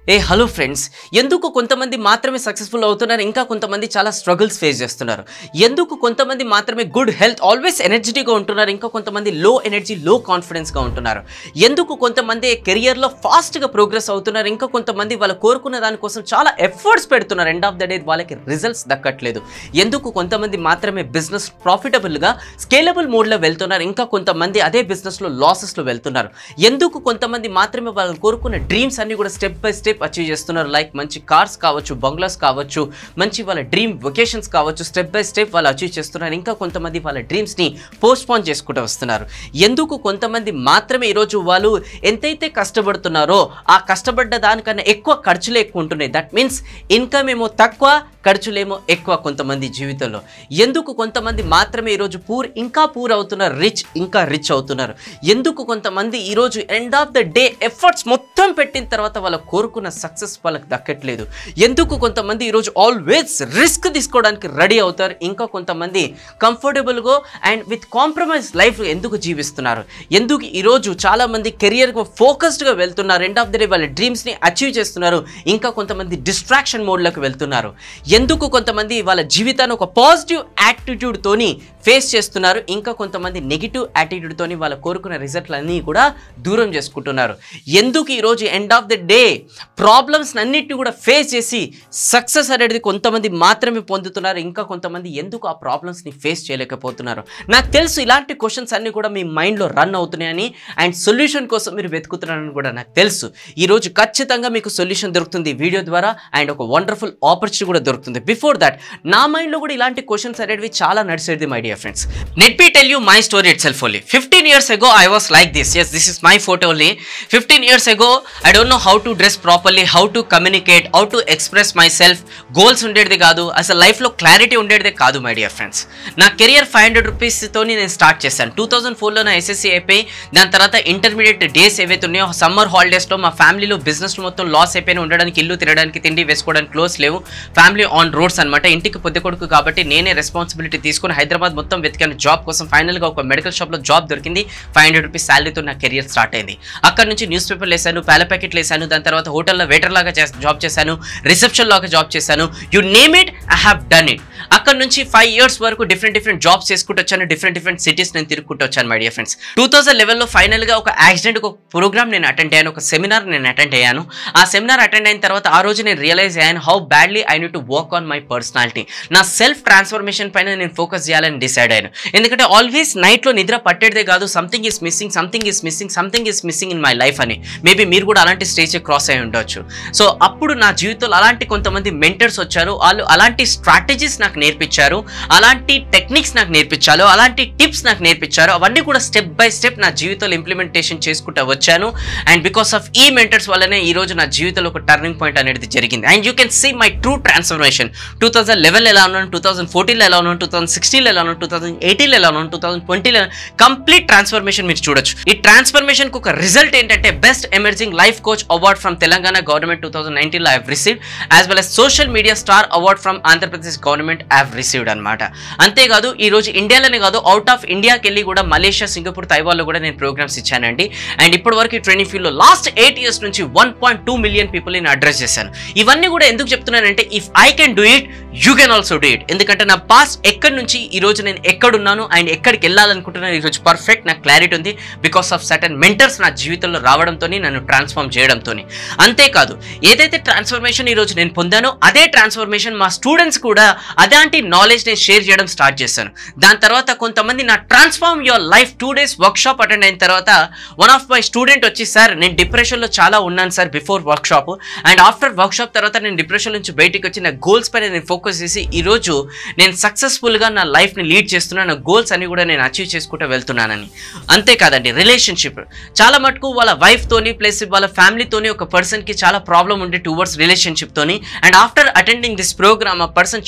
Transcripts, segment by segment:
ఏ hello friends ఎందుకు కొంతమంది మాత్రమే సక్సెస్ఫుల్ అవుతున్నారు ఇంకా కొంతమంది చాలా స్ట్రగుల్స్ ఫేస్ చేస్తున్నారు ఎందుకు కొంతమంది మాత్రమే గుడ్ హెల్త్ ఆల్వేస్ ఎనర్జెటిక్గా ఉంటున్నారు ఇంకా కొంతమంది లో ఎనర్జీ లో కాన్ఫిడెన్స్గా ఉంటున్నారు ఎందుకు కొంతమంది కెరియర్లో ఫాస్ట్గా ప్రోగ్రెస్ అవుతున్నారు ఇంకా కొంతమంది వాళ్ళు కోరుకున్న దానికోసం చాలా ఎఫర్ట్స్ పెడుతున్నారు ఎండ్ ఆఫ్ ద డే వాళ్ళకి రిజల్ట్స్ దక్కట్లేదు ఎందుకు కొంతమంది మాత్రమే బిజినెస్ ప్రాఫిటబుల్గా స్కేలబుల్ మోడ్లో వెళ్తున్నారు ఇంకా కొంతమంది అదే బిజినెస్లో లాసెస్లో వెళ్తున్నారు ఎందుకు కొంతమంది మాత్రమే వాళ్ళు కోరుకున్న డ్రీమ్స్ అన్ని కూడా స్టెప్ బై స్టెప్ అచీవ్ చేస్తున్నారు లైక్ మంచి కార్స్ కావచ్చు బంగ్లాస్ కావచ్చు మంచి వాళ్ళ డ్రీమ్ వొకేషన్స్ కావచ్చు స్టెప్ బై స్టెప్ వాళ్ళు అచీవ్ చేస్తున్నారు ఇంకా కొంతమంది వాళ్ళ డ్రీమ్స్ని పోస్ట్పోన్ చేసుకుంటూ వస్తున్నారు ఎందుకు కొంతమంది మాత్రమే ఈరోజు వాళ్ళు ఎంతైతే కష్టపడుతున్నారో ఆ కష్టపడ్డ దానికన్నా ఎక్కువ ఖర్చులు ఎక్కువ ఉంటున్నాయి దట్ మీన్స్ ఇన్కమ్ ఏమో తక్కువ ఖర్చులేమో ఎక్కువ కొంతమంది జీవితంలో ఎందుకు కొంతమంది మాత్రమే ఈరోజు పూర్ ఇంకా పూర్ అవుతున్నారు రిచ్ ఇంకా రిచ్ అవుతున్నారు ఎందుకు కొంతమంది ఈరోజు end of the day efforts మొత్తం పెట్టిన తర్వాత వాళ్ళ కోరుకున్న సక్సెస్ వాళ్ళకి దక్కట్లేదు ఎందుకు కొంతమంది ఈరోజు ఆల్వేస్ రిస్క్ తీసుకోవడానికి రెడీ అవుతారు ఇంకా కొంతమంది కంఫర్టబుల్గా అండ్ విత్ కాంప్రమైజ్ లైఫ్ ఎందుకు జీవిస్తున్నారు ఎందుకు ఈరోజు చాలామంది కెరియర్కి ఫోకస్డ్గా వెళ్తున్నారు ఎండ్ ఆఫ్ ద డే వాళ్ళ డ్రీమ్స్ని అచీవ్ చేస్తున్నారు ఇంకా కొంతమంది డిస్ట్రాక్షన్ మోడ్లోకి వెళ్తున్నారు ఎందుకు కొంతమంది వాళ్ళ జీవితాన్ని ఒక పాజిటివ్ యాటిట్యూడ్తోని ఫేస్ చేస్తున్నారు ఇంకా కొంతమంది నెగిటివ్ యాటిట్యూడ్తోని వాళ్ళ కోరుకున్న రిజల్ట్లన్నీ కూడా దూరం చేసుకుంటున్నారు ఎందుకు ఈరోజు end of the day problems అన్నిటిని కూడా ఫేస్ చేసి సక్సెస్ అనేది కొంతమంది మాత్రమే పొందుతున్నారు ఇంకా కొంతమంది ఎందుకు ఆ ప్రాబ్లమ్స్ని ఫేస్ చేయలేకపోతున్నారు నాకు తెలుసు ఇలాంటి క్వశ్చన్స్ అన్నీ కూడా మీ మైండ్లో రన్ అవుతున్నాయని అండ్ సొల్యూషన్ కోసం మీరు వెతుకుతున్నారని కూడా నాకు తెలుసు ఈరోజు ఖచ్చితంగా మీకు సొల్యూషన్ దొరుకుతుంది ఈ వీడియో ద్వారా అండ్ ఒక వండర్ఫుల్ ఆపర్చునిటీ కూడా దొరుకుతుంది బిఫోర్ దట్ నా మైండ్లో కూడా ఇలాంటి క్వశ్చన్స్ అనేవి చాలా నడిచేది my dear friends let me tell you my story itself only fifteen years ago I was like this yes this is my photo only fifteen years ago I don't know how to dress properly how to communicate how to express myself goals ఉండేది కాదు అసలు లైఫ్లో clarity ఉండేదే కాదు my dear friends నా career five hundred రూపీస్తో నేను start చేశాను టూ థౌసండ్ ఫోర్లో నా ఎస్ఎస్సీ అయిపోయి దాని తర్వాత ఇంటర్మీడియట్ డేస్ ఏవైతే ఉన్నాయో సమ్మర్ హాలిడేస్లో మా ఫ్యామిలీలో బిజినెస్ మొత్తం లాస్ అయిపోయిన ఉండడానికి ఇల్లు తినడానికి తిండి వేసుకోవడానికి క్లోజ్ లేవు ఫ్యామిలీ ఆన్ రోడ్స్ అనమాట ఇంటికి పొద్దు కొడుకు కాబట్టి నేనే రెస్పాన్సిబిలిటీ తీసుకుని హైదరాబాద్ మొత్తం వెతికాను జాబ్ కోసం ఫైనల్గా ఒక మెడికల్ షాప్లో జాబ్ దొరికింది ఫైవ్ హండ్రెడ్ రూపీస్ శాలరీతో నా కెరియర్ స్టార్ట్ అయింది అక్కడ నుంచి న్యూస్ పేపర్లు వేసాను పాల ప్యాకెట్లు వేసాను దాని తర్వాత హోటల్లో వెయిటర్ లాగా జాబ్ చేశాను రిసెప్షన్ లాగా జాబ్ చేశాను you name it I have done it అక్కడ నుంచి ఫైవ్ ఇయర్స్ వరకు డిఫరెంట్ డిఫరెంట్ జాబ్స్ చేసుకుంటూ వచ్చాను డిఫరెంట్ డిఫరెంట్ సిటీస్ నేను తిరుగుకుంటూ వచ్చాను my dear friends two thousand లెవెల్లో ఫైనల్గా ఒక యాక్సిడెంట్ ఒక ప్రోగ్రామ్ నేను అటెండ్ అయ్యాను ఒక సెమినార్ నేను అటెండ్ అయ్యాను ఆ సెమినార్ అటెండ్ అయిన తర్వాత ఆ రోజు నేను రియలైజ్ అయ్యాను how badly I need to work on my personality నా సెల్ఫ్ ట్రాన్స్ఫర్మేషన్ పైన నేను ఫోకస్ చేయాలని డిసైడ్ అయ్యాను ఎందుకంటే ఆల్వేస్ నైట్లో నిద్ర పట్టేదే కాదు something is missing something is missing something is missing in my life అని మేబీ మీరు కూడా అలాంటి స్టేజ్ క్రాస్ అయి ఉండొచ్చు సో అప్పుడు నా జీవితంలో అలాంటి కొంతమంది మెంటర్స్ వచ్చారు వాళ్ళు అలాంటి స్ట్రాటజీస్ నాకు నేర్పించారు అలాంటి టెక్నిక్స్ నాకు నేర్పించారు అలాంటి టిప్స్ నాకు నేర్పించారు అవన్నీ కూడా స్టెప్ బై స్టెప్ నా జీవితంలో ఇంప్లిమెంటేషన్ చేసుకుంటూ వచ్చాను అండ్ బికాస్ ఆఫ్ ఈ మెంటర్స్ వల్లనే ఈ రోజు నా జీవితంలో ఒక టర్నింగ్ పాయింట్ అనేది జరిగింది and you can see my true transformation two thousand eleven ఎలా ఉన్నాను టూ థౌసండ్ ఫోర్టీన్లో ఎలా ఉన్నాను టూ థౌసండ్ సిక్స్టీన్లో ఎలా ఉన్నాను టూ థౌసండ్ ఎయిటీన్లో ఎలా ఉన్నాను టూ థౌసండ్ ట్వంటీలో కంప్లీట్ ట్రాన్స్ఫర్మేషన్ మీరు చూడొచ్చు ఈ ట్రాన్స్ఫర్మేషన్ కు ఒక రిజల్ట్ ఏంటంటే best emerging life coach award from Telangana government two thousand నైన్టీన్లో I've received as well as social media star award from Andhra Pradesh government have received అనమాట అంతేకాదు ఈ రోజు ఇండియాలోనే కాదు అవుట్ ఆఫ్ ఇండియాకి వెళ్ళి కూడా మలేషియా సింగపూర్ తైవాల్లో కూడా నేను ప్రోగ్రామ్స్ ఇచ్చానండి అండ్ ఇప్పటి వరకు ట్రైనింగ్ ఫీల్డ్లో లాస్ట్ ఎయిట్ ఇయర్స్ నుంచి one point two million people నేను అడ్రస్ చేశాను ఇవన్నీ కూడా ఎందుకు చెప్తున్నానంటే if I can do it you can also do it ఎందుకంటే నా పాస్ట్ ఎక్కడి నుంచి ఈ రోజు నేను ఎక్కడున్నాను అండ్ ఎక్కడికి వెళ్ళాలనుకుంటున్నాను ఈ రోజు పర్ఫెక్ట్ నాకు క్లారిటీ ఉంది బికాస్ ఆఫ్ సర్టన్ మెంటర్స్ నా జీవితంలో రావడంతో నన్ను ట్రాన్స్ఫార్మ్ చేయడంతో అంతేకాదు ఏదైతే ట్రాన్స్ఫర్మేషన్ ఈ రోజు నేను పొందానో అదే ట్రాన్స్ఫర్మేషన్ మా స్టూడెంట్స్ కూడా అలాంటి నాలెడ్జ్ నేను షేర్ చేయడం స్టార్ట్ చేశాను దాని తర్వాత కొంతమంది నా transform your life two days workshop attend అయిన తర్వాత వన్ ఆఫ్ మై స్టూడెంట్ వచ్చి సార్ నేను డిప్రెషన్లో చాలా ఉన్నాను sir before workshop and after workshop తర్వాత నేను డిప్రెషన్ నుంచి బయటికి వచ్చి నా గోల్స్ పైన నేను ఫోకస్ చేసి ఈరోజు నేను సక్సెస్ఫుల్గా నా లైఫ్ని లీడ్ చేస్తున్నాను నా గోల్స్ అన్ని కూడా నేను అచీవ్ చేసుకుంటూ వెళ్తున్నానని అంతేకాదండి రిలేషన్షిప్ చాలా మటుకు వాళ్ళ వైఫ్తోని ప్లస్ వాళ్ళ ఫ్యామిలీతోని ఒక పర్సన్కి చాలా ప్రాబ్లం ఉండే టువర్డ్స్ రిలేషన్షిప్తోని and after attending this program ఆ పర్సన్ చాలా రియలైజ్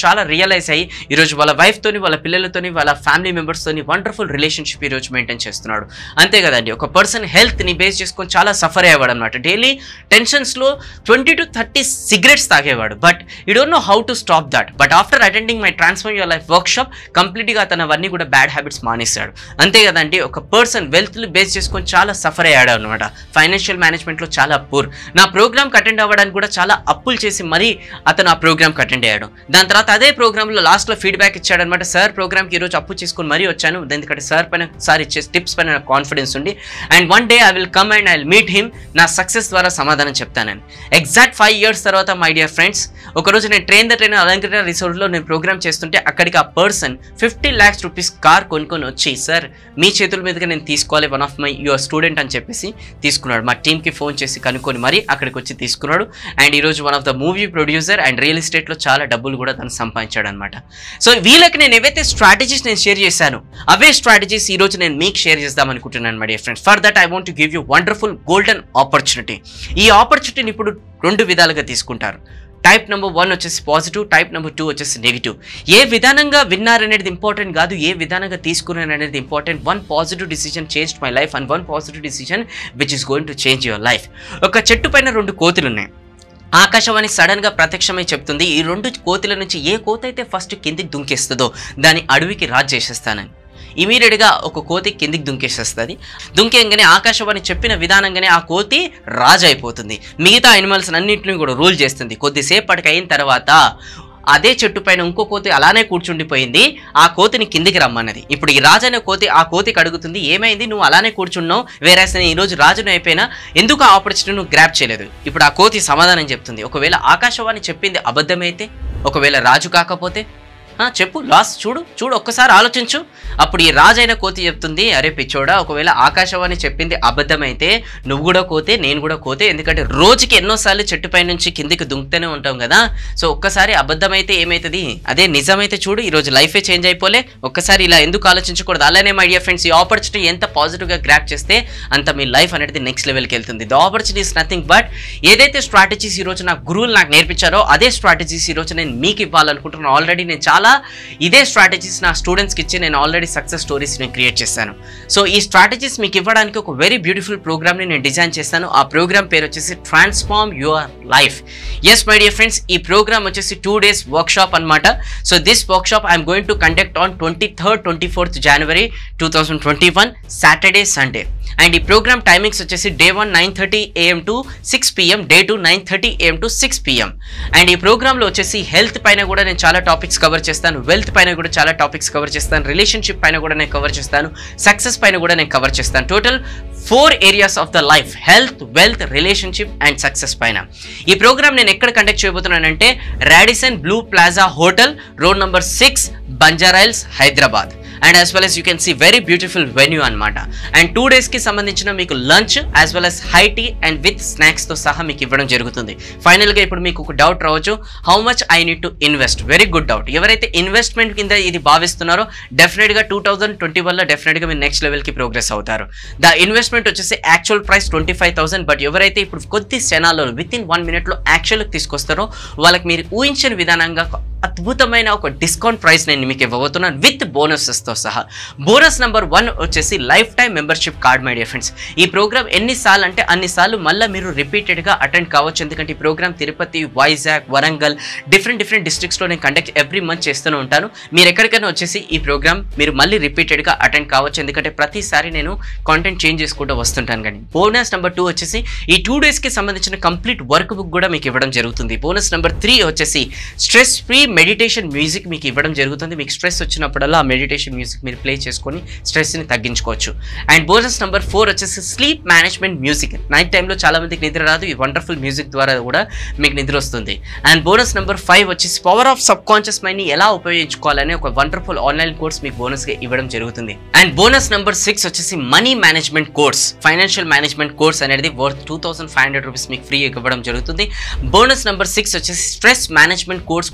రియలైజ్ అయ్యి ఈరోజు వాళ్ళ వైఫ్తోని వాళ్ళ పిల్లలతోని వాళ్ళ ఫ్యామిలీ మెంబర్స్తోని వండర్ఫుల్ రిలేషన్షిప్ ఈరోజు మెయింటైన్ చేస్తున్నాడు అంతే కదండి ఒక పర్సన్ హెల్త్ని బేస్ చేసుకొని చాలా సఫర్ అయ్యేవాడు అనమాట డైలీ టెన్షన్స్లో ట్వంటీ టు థర్టీ సిగరెట్స్ తాగేవాడు but you don't know how to stop that but after attending my transfer your life work కంప్లీట్గా తన అవన్నీ కూడా బ్యాడ్ హ్యాబిట్స్ మానేశాడు అంతే కదండి ఒక పర్సన్ వెల్త్ బేస్ చేసుకొని చాలా సఫర్ అయ్యాడు అనమాట ఫైనాన్షియల్ మేనేజ్మెంట్లో చాలా పూర్ నా ప్రోగ్రామ్కి అటెండ్ అవ్వడానికి కూడా చాలా అప్పులు చేసి మరీ అతను ఆ ప్రోగ్రామ్కి అటెండ్ అయ్యాడు దాని తర్వాత అదే ప్రోగ్రామ్లో లాస్ట్లో ఫీడ్బ్యాక్ ఇచ్చాడనమాట సార్ ప్రోగ్రామ్కి ఈరోజు అప్పు చేసుకొని మరీ వచ్చాను ఎందుకంటే సార్ పైన సార్ ఇచ్చే టిప్స్ పైన నాకు కాన్ఫిడెన్స్ ఉంది and one day I will come and I will meet him నా సక్సెస్ ద్వారా సమాధానం చెప్తానని ఎగ్జాక్ట్ ఫైవ్ ఇయర్స్ తర్వాత మై డియర్ ఫ్రెండ్స్ ఒకరోజు నేను ట్రైన్ ద ట్రైన్ అలంకరణ రిసార్ట్లో నేను ప్రోగ్రామ్ చేస్తుంటే అక్కడికి ఆ person fifty lakhs rupees car కొనుక్కొని వచ్చి సార్ మీ చేతుల మీదుగా నేను తీసుకోవాలి one of my your student అని చెప్పేసి తీసుకున్నాడు మా టీంకి ఫోన్ చేసి కనుక్కొని మరీ అక్కడికి వచ్చి తీసుకున్నాడు అండ్ ఈరోజు one of the movie producer and real ఎస్టేట్లో చాలా డబ్బులు కూడా తను సంపాదించాడు అనమాట సో వీళ్ళకి నేను ఏవైతే స్ట్రాటజీస్ నేను షేర్ చేశాను అవే స్ట్రాటజీస్ ఈరోజు నేను మీకు షేర్ చేద్దాం అనుకుంటున్నాను my dear friends for that I want give you wonderful golden opportunity ఈ ఆపర్చునిటీని ఇప్పుడు రెండు విధాలుగా తీసుకుంటారు టైప్ నెంబర్ వన్ వచ్చేసి పాజిటివ్ టైప్ నెంబర్ టూ వచ్చేసి నెగిటివ్ ఏ విధానంగా విన్నారనేది ఇంపార్టెంట్ కాదు ఏ విధానంగా తీసుకున్నాను అనేది important one positive decision change my life and one positive decision which is going to change your life ఒక చెట్టు పైన రెండు కోతులు ఉన్నాయి ఆకాశవాణి సడన్ గా ప్రత్యక్షమై చెప్తుంది ఈ రెండు కోతుల నుంచి ఏ కోత అయితే ఫస్ట్ కిందికి దుంకేస్తుందో దాని అడవికి రాజ్ చేసేస్తానని ఇమీడియట్గా ఒక కోతి కిందికి దుంకేసేస్తుంది దుంకేయంగానే ఆకాశవాణి చెప్పిన విధానంగానే ఆ కోతి రాజు అయిపోతుంది మిగతా అనిమల్స్ అన్నింటిని కూడా రూల్ చేస్తుంది కొద్దిసేపటికి అయిన తర్వాత అదే చెట్టు పైన ఇంకో కోతి అలానే కూర్చుండిపోయింది ఆ కోతిని కిందికి రమ్మన్నది ఇప్పుడు ఈ రాజు అనే కోతి ఆ కోతికి అడుగుతుంది ఏమైంది నువ్వు అలానే కూర్చున్నావు వేరే నేను ఈరోజు రాజును అయిపోయినా ఎందుకు ఆ ఆపర్చునిటీ నువ్వు గ్రాప్ చేయలేదు ఇప్పుడు ఆ కోతి సమాధానం చెప్తుంది ఒకవేళ ఆకాశవాణి చెప్పింది అబద్ధమైతే ఒకవేళ రాజు కాకపోతే ఆ, చెప్పు లాస్ చూడు చూడు ఒక్కసారి ఆలోచించు అప్పుడు ఈ రాజైన కోతి చెప్తుంది అరే పిచ్చోడా ఒకవేళ ఆకాశవాణి చెప్పింది అబద్ధమైతే నువ్వు కూడా కోతే నేను కూడా కోతే ఎందుకంటే రోజుకి ఎన్నోసార్లు చెట్టుపై నుంచి కిందికి దుంకుతూనే ఉంటాం కదా సో ఒక్కసారి అబద్ధమైతే ఏమవుతుంది అదే నిజమైతే చూడు ఈరోజు లైఫే చేంజ్ అయిపోలే ఒక్కసారి ఇలా ఎందుకు ఆలోచించకూడదు అలానే మై డియర్ ఫ్రెండ్స్ ఈ ఆపర్చునిటీ ఎంత పాజిటివ్గా గ్రాప్ చేస్తే అంత మీ లైఫ్ అనేది నెక్స్ట్ లెవెల్కి వెళ్తుంది the opportunity is nothing but ఏదైతే స్ట్రాటజీస్ ఈరోజు నా గురువులు నాకు నేర్పించారో అదే స్ట్రాటజీస్ ఈరోజు నేను మీకు ఇవ్వాలనుకుంటున్నాను ఆల్రెడీ నేను చాలా ఇదే స్ట్రాటజీస్ నా స్టూడెంట్స్కి ఇచ్చి నేను ఆల్రెడీ సక్సెస్ స్టోరీస్ నేను క్రియేట్ చేశాను సో ఈ స్ట్రాటజీస్ మీకు ఇవ్వడానికి ఒక వెరీ బ్యూటిఫుల్ ప్రోగ్రామ్ని నేను డిజైన్ చేస్తాను ఆ ప్రోగ్రామ్ పేరు వచ్చేసి transform your life yes my dear friends ఈ ప్రోగ్రామ్ వచ్చేసి టూ డేస్ వర్క్ షాప్ అనమాట so this workshop I'm going to conduct on twenty third twenty fourth January two thousand twenty one Saturday Sunday and ఈ program timings వచ్చేసి day one nine thirty AM to six PM day two nine thirty AM to six PM and ఈ ప్రోగ్రామ్లో వచ్చేసి health పైన కూడా నేను చాలా topics cover చేస్తాను వెల్త్ పైన కూడా చాలా టాపిక్స్ కవర్ చేస్తాను రిలేషన్షిప్ పైన కూడా నేను కవర్ చేస్తాను సక్సెస్ పైన కూడా నేను కవర్ చేస్తాను total four areas of the life health wealth relationship and success పైన ఈ ప్రోగ్రామ్ నేను ఎక్కడ కండక్ట్ చేయబోతున్నానంటే Radisson Blu Plaza hotel road number six Banjara Hills Hyderabad and as well as you can see very beautiful venue అనమాట and two డేస్కి సంబంధించిన మీకు lunch as well as high tea and with స్నాక్స్తో సహా మీకు ఇవ్వడం జరుగుతుంది ఫైనల్గా ఇప్పుడు మీకు ఒక డౌట్ రావచ్చు how much I need to invest very good doubt ఎవరైతే ఇన్వెస్ట్మెంట్ కింద ఇది భావిస్తున్నారో డెఫినెట్గా టూ థౌసండ్ ట్వంటీ వల్ల డెఫినెట్గా మీరు నెక్స్ట్ లెవెల్కి ప్రోగ్రెస్ అవుతారు ద ఇన్వెస్ట్మెంట్ వచ్చేసి actual price twenty five thousand but ఎవరైతే ఇప్పుడు కొద్ది క్షణాల్లో విత్ ఇన్ వన్ మినిట్లో యాక్చువల్కి తీసుకొస్తారో వాళ్ళకి మీరు ఊహించిన విధానంగా ఒక అద్భుతమైన ఒక డిస్కౌంట్ ప్రైస్ నేను మీకు ఇవ్వబోతున్నాను విత్ బోనసెస్తో సహా బోనస్ నెంబర్ వన్ వచ్చేసి life time membership card my dear friends ఈ ప్రోగ్రామ్ ఎన్నిసార్లు అంటే అన్నిసార్లు మళ్ళీ మీరు రిపీటెడ్గా అటెండ్ కావచ్చు ఎందుకంటే ఈ program Tirupati Vizag Warangal different different డిస్ట్రిక్ట్స్లో నేను కండక్ట్ ఎవ్రీ మంత్ చేస్తూనే ఉంటాను మీరు ఎక్కడికైనా వచ్చేసి ఈ ప్రోగ్రామ్ మీరు మళ్ళీ రిపీటెడ్గా అటెండ్ కావచ్చు ఎందుకంటే ప్రతిసారి నేను కాంటెంట్ చేంజ్ చేసుకుంటూ వస్తుంటాను కానీ బోనస్ నెంబర్ టూ వచ్చేసి ఈ టూ డేస్కి సంబంధించిన కంప్లీట్ వర్క్ బుక్ కూడా మీకు ఇవ్వడం జరుగుతుంది బోనస్ నెంబర్ త్రీ వచ్చేసి స్ట్రెస్ ఫ్రీ మెడిటేషన్ మ్యూజిక్ మీకు ఇవ్వడం జరుగుతుంది మీకు స్ట్రెస్ వచ్చినప్పుడల్లా ఆ మెడిటేషన్ మ్యూజిక్ మీరు ప్లే చేసుకొని స్ట్రెస్ని తగ్గించుకోవచ్చు అండ్ బోనస్ నెంబర్ ఫోర్ వచ్చేసి స్లీప్ మేనేజ్మెంట్ మ్యూజిక్ నైట్ టైంలో చాలా మందికి నిద్ర రాదు ఈ వండర్ఫుల్ మ్యూజిక్ ద్వారా కూడా మీకు నిద్ర వస్తుంది అండ్ బోనస్ నెంబర్ ఫైవ్ వచ్చేసి పవర్ ఆఫ్ సబ్ కాన్షియస్ మైండ్ని ఎలా ఉపయోగించుకోవాలనే ఒక వండర్ఫుల్ ఆన్లైన్ కోర్స్ మీకు బోనస్గా ఇవ్వడం జరుగుతుంది అండ్ బోనస్ నెంబర్ సిక్స్ వచ్చేసి money management course financial management course అనేది worth two thousand five hundred rupees మీకు ఫ్రీ ఇవ్వడం జరుగుతుంది బోనస్ నెంబర్ సిక్స్ వచ్చేసి స్ట్రెస్ మేనేజ్మెంట్ కోర్స్ కూడా మీకు ఫ్రీ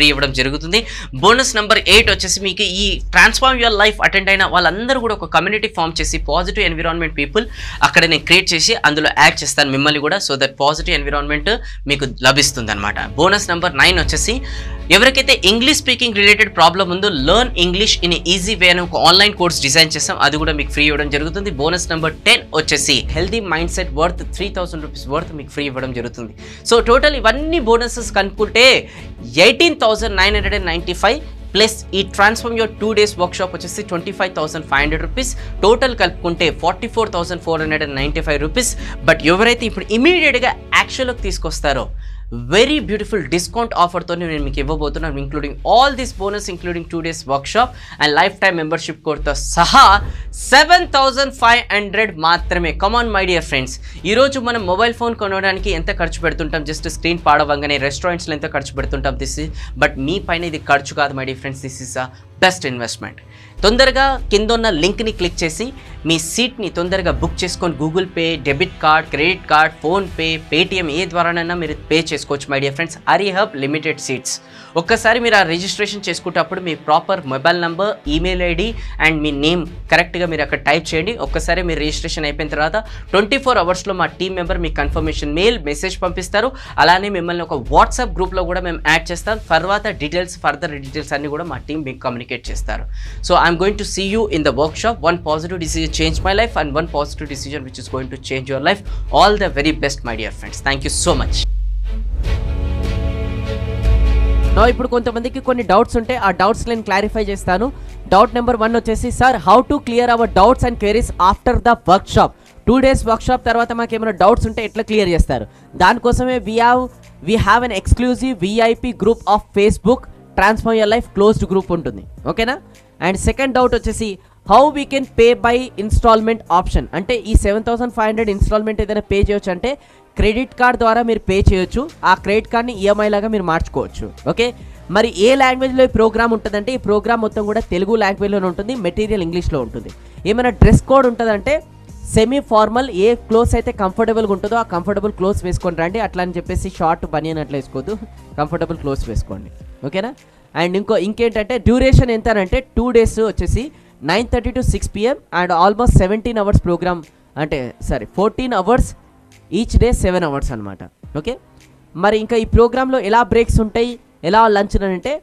ఫ్రీ ఇవ్వడం జరుగుతుంది బోనస్ నెంబర్ ఎయిట్ వచ్చేసి మీకు ఈ ట్రాన్స్ఫార్మ్ యువర్ లైఫ్ అటెండ్ అయిన వాళ్ళందరూ కూడా ఒక కమ్యూనిటీ ఫామ్ చేసి పాజిటివ్ ఎన్విరాన్మెంట్ పీపుల్ అక్కడ నేను క్రియేట్ చేసి అందులో యాడ్ చేస్తాను మిమ్మల్ని కూడా సో దట్ పాజిటివ్ ఎన్విరాన్మెంట్ మీకు లభిస్తుంది అనమాట బోనస్ నెంబర్ నైన్ వచ్చేసి ఎవరికైతే ఇంగ్లీష్ స్పీకింగ్ రిలేటెడ్ ప్రాబ్లమ్ ఉందో learn English in easy way అని ఒక ఆన్లైన్ కోర్స్ డిజైన్ చేస్తాం అది కూడా మీకు ఫ్రీ ఇవ్వడం జరుగుతుంది బోనస్ నెంబర్ టెన్ వచ్చేసి healthy mind set worth three thousand rupees worth మీకు ఫ్రీ ఇవ్వడం జరుగుతుంది సో టోటల్ ఇవన్నీ బోనసెస్ కనుక్కుంటే eighteen thousand nine hundred and ninety five plus ఈ transform your two days workshop వచ్చేసి twenty five thousand five hundred rupees total కలుపుకుంటే forty four thousand four hundred and ninety five rupees but ఎవరైతే ఇప్పుడు ఇమీడియట్గా యాక్షన్లోకి తీసుకొస్తారో very beautiful discount ఆఫర్తో నేను మీకు ఇవ్వబోతున్నాను including all this bonus including two days workshop and life time membership కోడ్తో సహా సెవెన్ థౌజండ్ ఫైవ్ హండ్రెడ్ మాత్రమే కమాన్ మై డియర్ ఫ్రెండ్స్ ఈరోజు మనం మొబైల్ ఫోన్ కొనడానికి ఎంత ఖర్చు పెడుతుంటాం జస్ట్ స్క్రీన్ పాడవంగానే రెస్టారెంట్స్లో ఎంత ఖర్చు పెడుతుంటాం దిస్ ఇస్ బట్ మీ పైన ఇది ఖర్చు కాదు my dear friends this is a best investment తొందరగా కింద ఉన్న లింక్ని క్లిక్ చేసి మీ సీట్ని తొందరగా బుక్ చేసుకొని Google Pay debit card credit card PhonePe Paytm ఏ ద్వారానైనా మీరు పే చేసుకోవచ్చు my dear friends hurry up limited seats ఒక్కసారి మీరు ఆ రిజిస్ట్రేషన్ చేసుకునేటప్పుడు మీ proper mobile number email ID and మీ నేమ్ కరెక్ట్గా మీరు అక్కడ టైప్ చేయండి ఒక్కసారి మీరు రిజిస్ట్రేషన్ అయిపోయిన తర్వాత ట్వంటీ ఫోర్ అవర్స్లో మా టీం మెంబర్ మీకు కన్ఫర్మేషన్ మెయిల్ మెసేజ్ పంపిస్తారు అలానే మిమ్మల్ని ఒక వాట్సాప్ గ్రూప్లో కూడా మేము యాడ్ చేస్తాం తర్వాత డీటెయిల్స్ ఫర్దర్ డీటెయిల్స్ అన్ని కూడా మా టీం మీకు కమ్యూనికేట్ చేస్తారు so I'm going to see you in the workshop one positive decision change my life and one positive decision which is going to change your life all the very best my dear friends thank you so much నా ఇప్పుడు కొంతమందికి కొన్ని doubts ఉంటే ఆ doubts నేను clarify చేస్తాను doubt number one వచ్చేసి sir how to clear our doubts and queries after the workshop two days workshop తర్వాత మాకు ఏమైనా డౌట్స్ ఉంటే ఎట్లా క్లియర్ చేస్తారు దానికోసమే we have we have an exclusive VIP group of Facebook transfer your life closed group ఉంటుంది ఓకేనా and second doubt వచ్చేసి how we can pay by installment option అంటే ఈ seven thousand five hundred installment ఏదైనా pay చేయొచ్చు అంటే credit card ద్వారా మీరు పే చేయొచ్చు ఆ క్రెడిట్ కార్డ్ని ఈఎంఐ లాగా మీరు మార్చుకోవచ్చు ఓకే మరి ఏ లాంగ్వేజ్లో ఈ ప్రోగ్రామ్ ఉంటుందంటే ఈ ప్రోగ్రామ్ మొత్తం కూడా తెలుగు లాంగ్వేజ్లోనే ఉంటుంది మెటీరియల్ ఇంగ్లీష్లో ఉంటుంది ఏమైనా డ్రెస్ కోడ్ ఉంటుందంటే సెమీ ఫార్మల్ ఏ క్లోత్స్ అయితే కంఫర్టబుల్గా ఉంటుందో ఆ కంఫర్టబుల్ క్లోత్స్ వేసుకొని రండి అట్లా అని చెప్పేసి షార్ట్ బనియన్ అట్లా వేసుకోవద్దు కంఫర్టబుల్ క్లోత్స్ వేసుకోండి ఓకేనా అండ్ ఇంకో ఇంకేంటంటే డ్యూరేషన్ ఎంత అంటే టూ డేస్ వచ్చేసి nine thirty to six PM and almost seventeen hours program అంటే sorry fourteen hours each day seven hours అనమాట ఓకే మరి ఇంకా ఈ ప్రోగ్రాంలో ఎలా బ్రేక్స్ ఉంటాయి ఎలా లంచ్ అని అంటే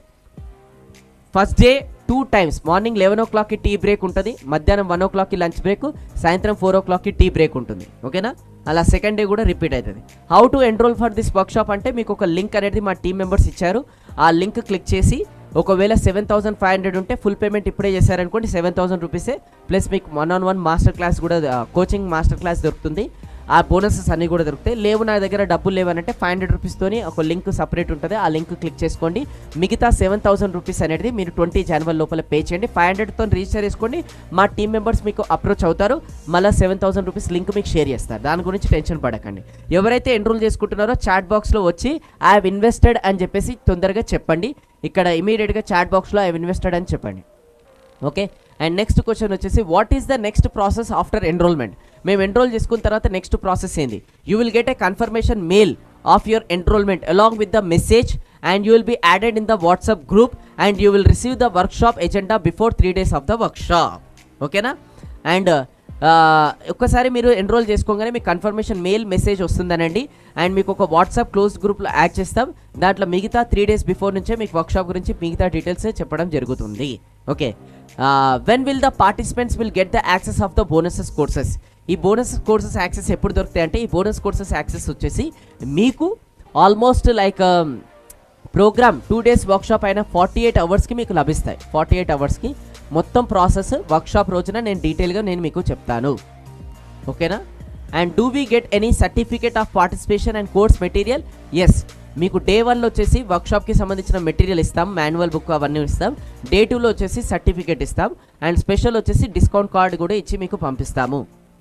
first day two times morning eleven ఓ క్లాక్కి టీ బ్రేక్ ఉంటుంది మధ్యాహ్నం వన్ ఓ క్లాక్కి లంచ్ బ్రేక్ సాయంత్రం ఫోర్ ఓ క్లాక్కి టీ బ్రేక్ ఉంటుంది ఓకేనా అలా సెకండ్ డే కూడా రిపీట్ అవుతుంది how to enroll for this workshop అంటే మీకు ఒక లింక్ అనేది మా టీం మెంబర్స్ ఇచ్చారు ఆ లింక్ క్లిక్ చేసి ఒకవేళ సెవెన్ థౌసండ్ ఫైవ్ హండ్రెడ్ ఉంటే ఫుల్ పేమెంట్ ఇప్పుడే చేశారనుకోండి సెవెన్ థౌసండ్ రూపీసే ప్లస్ మీకు one on one master class కూడా కోచింగ్ మాస్టర్ క్లాస్ దొరుకుతుంది ఆ బోనసెస్ అన్నీ కూడా దొరుకుతాయి లేవు నా దగ్గర డబ్బులు లేవనంటే ఫైవ్ హండ్రెడ్ రూపీస్తోని ఒక లింక్ సపరేట్ ఉంటుంది ఆ లింక్ క్లిక్ చేసుకోండి మిగతా సెవెన్ థౌసండ్ రూపీస్ అనేది మీరు ట్వంటీ జనవరి లోపల పే చేయండి ఫైవ్ హండ్రెడ్తో రిజిస్టర్ చేసుకోండి మా టీం మెంబర్స్ మీకు అప్రోచ్ అవుతారు మళ్ళీ సెవెన్ థౌసండ్ రూపీస్ లింక్ మీకు షేర్ చేస్తారు దాని గురించి టెన్షన్ పడకండి ఎవరైతే ఎన్రోల్ చేసుకుంటున్నారో చాట్ బాక్స్లో వచ్చి ఐ హావ్ ఇన్వెస్టెడ్ అని చెప్పేసి తొందరగా చెప్పండి ఇక్కడ ఇమీడియట్గా చాట్ బాక్స్లో ఐ హావ్ ఇన్వెస్టెడ్ అని చెప్పండి ఓకే అండ్ నెక్స్ట్ క్వశ్చన్ వచ్చేసి what is the next process after enrollment మేము ఎన్రోల్ చేసుకున్న తర్వాత నెక్స్ట్ ప్రాసెస్ ఏంది you will get a confirmation mail of your enrollment along with the message and you will be added in the WhatsApp group and you will receive the workshop agenda before three days of the workshop ఓకేనా and ఒక్కసారి మీరు enroll చేసుకోగానే మీకు confirmation mail message వస్తుందనండి and మీకు ఒక WhatsApp close గ్రూప్లో add చేస్తాం దాంట్లో మిగతా త్రీ డేస్ బిఫోర్ నుంచే మీకు వర్క్షాప్ గురించి మిగతా డీటెయిల్స్ చెప్పడం జరుగుతుంది okay when will the participants will get the access of the bonuses courses ఈ బోనస్ కోర్సెస్ యాక్సెస్ ఎప్పుడు దొరుకుతాయి అంటే ఈ బోనస్ కోర్సెస్ యాక్సెస్ వచ్చేసి మీకు almost like program two days workshop అయిన ఫార్టీ ఎయిట్ అవర్స్కి మీకు లభిస్తాయి ఫార్టీ ఎయిట్ అవర్స్కి మొత్తం ప్రాసెస్ వర్క్షాప్ రోజున నేను డీటెయిల్గా నేను మీకు చెప్తాను ఓకేనా and do we get any certificate of participation and course material yes మీకు డే వన్లో వచ్చేసి వర్క్షాప్కి సంబంధించిన మెటీరియల్ ఇస్తాం మాన్యువల్ బుక్ అవన్నీ ఇస్తాం డే టూలో వచ్చేసి సర్టిఫికేట్ ఇస్తాం అండ్ స్పెషల్ వచ్చేసి డిస్కౌంట్ కార్డు కూడా ఇచ్చి మీకు పంపిస్తాము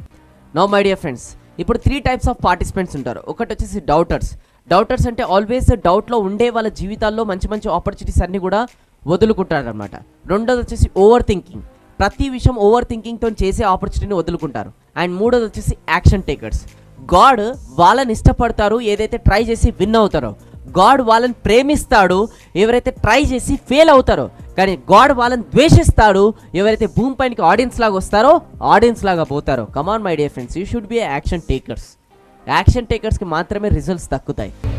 నో మై డియర్ ఫ్రెండ్స్ ఇప్పుడు త్రీ టైప్స్ ఆఫ్ పార్టిసిపెంట్స్ ఉంటారు ఒకటి వచ్చేసి డౌటర్స్ డౌటర్స్ అంటే ఆల్వేస్ డౌట్లో ఉండే వాళ్ళ జీవితాల్లో మంచి మంచి ఆపర్చునిటీస్ అన్నీ కూడా వదులుకుంటారు అనమాట రెండోది వచ్చేసి ఓవర్ థింకింగ్ ప్రతి విషయం ఓవర్ థింకింగ్తో చేసే ఆపర్చునిటీని వదులుకుంటారు అండ్ మూడోది వచ్చేసి యాక్షన్ టేకర్స్ గాడ్ వాళ్ళని ఇష్టపడతారు ఏదైతే ట్రై చేసి విన్ అవుతారో గాడ్ వాళ్ళని ప్రేమిస్తాడు ఎవరైతే ట్రై చేసి ఫెయిల్ అవుతారో కానీ గాడ్ వాళ్ళని ద్వేషిస్తాడు ఎవరైతే భూమి పైనకి ఆడియన్స్ లాగా వస్తారో ఆడియన్స్ లాగా పోతారో come on my dear friends you should be action takers action టేకర్స్కి మాత్రమే రిజల్ట్స్ దక్కుతాయి